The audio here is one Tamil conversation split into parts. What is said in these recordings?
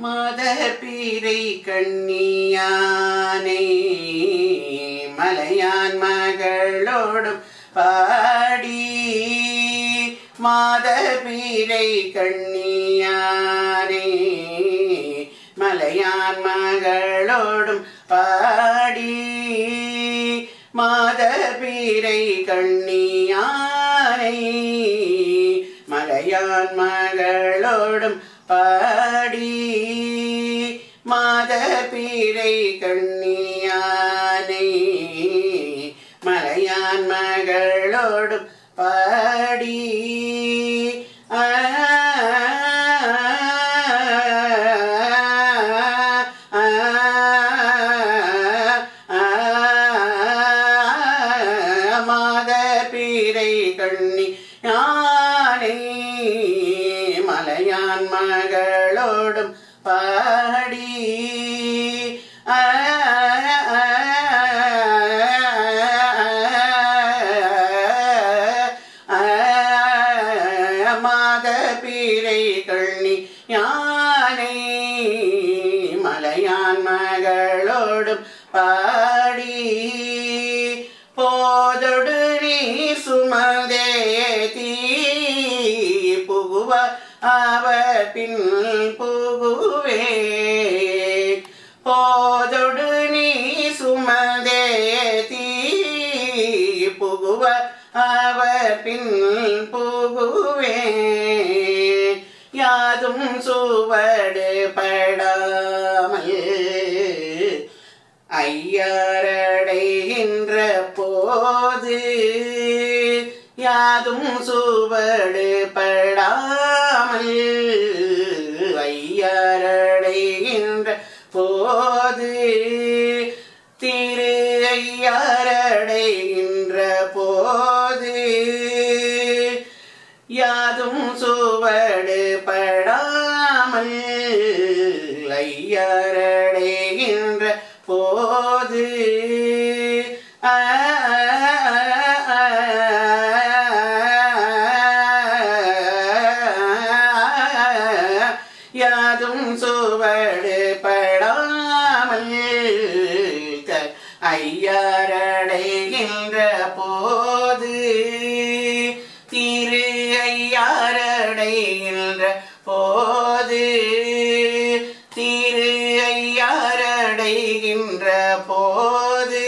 மாதர் பீரை கண்ணியானை மலையான் மகளோடும் பாடி மாதர் பீரை கண்ணியானே மலையான் மகளோடும் பாடி மாதர் பீரை கண்ணியானை மலையான் மகளோடும் பாடி மாத பீரை கண்ணியானை மலையான் மகளோடும் பாடி ஆ, ஆ, ஆ, மாத பீரை கண்ணி யானை மலையான் மகளோடும் பாடி ஆ, ஆ, ஆ, மாத பீரை கண்ணி யானை மலையான் மகளோடும் பாடி போதொடு நீ சுமதே தீ புகுவ அவர் பின் புகுவே போதொடு நீ சுமதே தீ புகுவ அவர் பின் புகுவே யாதும் சுவடு படாமல் ஐயரடைகின்ற போது யாதும் சுவடு படாமல் ஐயரடைகின்ற போது திரு ஐயரடைகின்ற போது யாதும் சுவடு படாமல் ஐயரடைகின்ற போது ஆ, ஆ, யாதும் சுவடு படாமல் க- ஐயாரடைகின்ற போது திரு ஐயாரடைகின்ற போது திரு ஐயாரடைகின்ற போது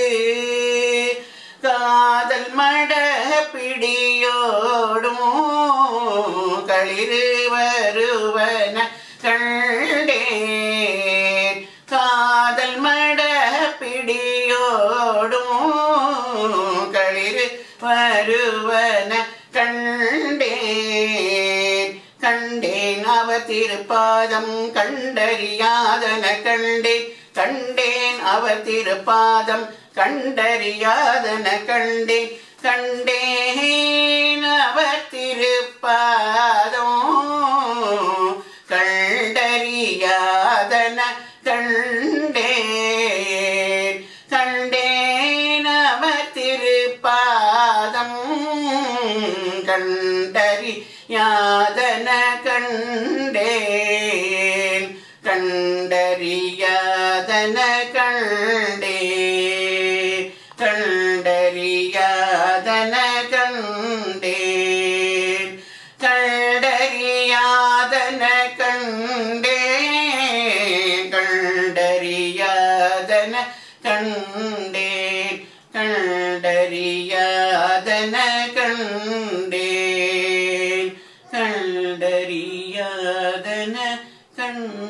காதல் மட பிடியோடும் களிறு வருவன கண்டேன் காதல் மட பிடியோடும் களிறு வருவன கண்டேன் கண்டேன் அவர் திருப்பாதம் கண்டறியாதன கண்டேன் கண்டேன் அவர் திருப்பாதம் கண்டறியாதன கண்டேன் கண்டேன் அவர் திருப்பாதம் கண்டறியாதன கண்டேன் கண்டேன் அவர் திருப்பாதம் கண்டறியாதன கண்டேன் கண்டறியாதன கண்டேன் கண்டறியாதன கண்டேன் கண்டறியாதன கண்டேன் கண்டறியாதன கண்டேன் கண்டறியாதன கண்டேன் கண்டறியாதன கண்டேன்